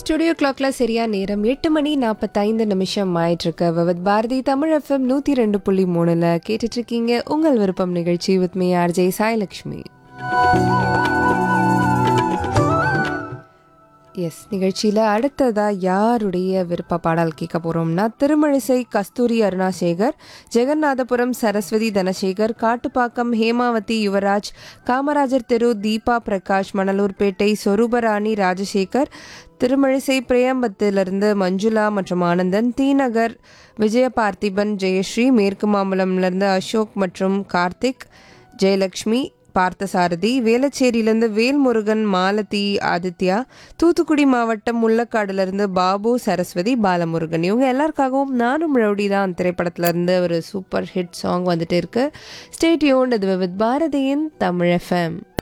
studio கிளாக்ல சரியா நேரம் எட்டு மணி நாற்பத்தைந்து நிமிஷம் ஆயிட்டிருக்கு விவத் பாரதி தமிழ் எஃப்எம் நூற்றி ரெண்டு புள்ளி மூணில் கேட்டுட்டு இருக்கீங்க உங்கள் விருப்பம் நிகழ்ச்சி with me RJ Sailakshmi S நிகழ்ச்சியில் அடுத்ததாக யாருடைய விருப்ப பாடல் கேட்க போகிறோம்னா திருமழிசை கஸ்தூரி அருணாசேகர் ஜெகநாதபுரம் சரஸ்வதி தனசேகர் காட்டுப்பாக்கம் ஹேமாவதி யுவராஜ் காமராஜர் தெரு தீபா பிரகாஷ் மணலூர்பேட்டை சொரூபராணி ராஜசேகர் திருமழிசை பிரேம்பத்திலிருந்து மஞ்சுளா மற்றும் ஆனந்தன் தீநகர் விஜய பார்த்திபன் ஜெயஸ்ரீ மேற்கு மாம்பலம்லேருந்து அசோக் மற்றும் கார்த்திக் ஜெயலக்ஷ்மி பார்த்தசாரதி வேளச்சேரியிலேருந்து வேல்முருகன் மாலதி ஆதித்யா தூத்துக்குடி மாவட்டம் முள்ளக்காடுலேருந்து பாபு சரஸ்வதி பாலமுருகன் இவங்க எல்லாருக்காகவும் நானும் ரவுடி தான் திரைப்படத்துலேருந்து ஒரு சூப்பர் ஹிட் சாங் வந்துட்டு இருக்கு ஸ்டேட்யூன் இது வித் பாரதியின் தமிழ் எஃப்எம்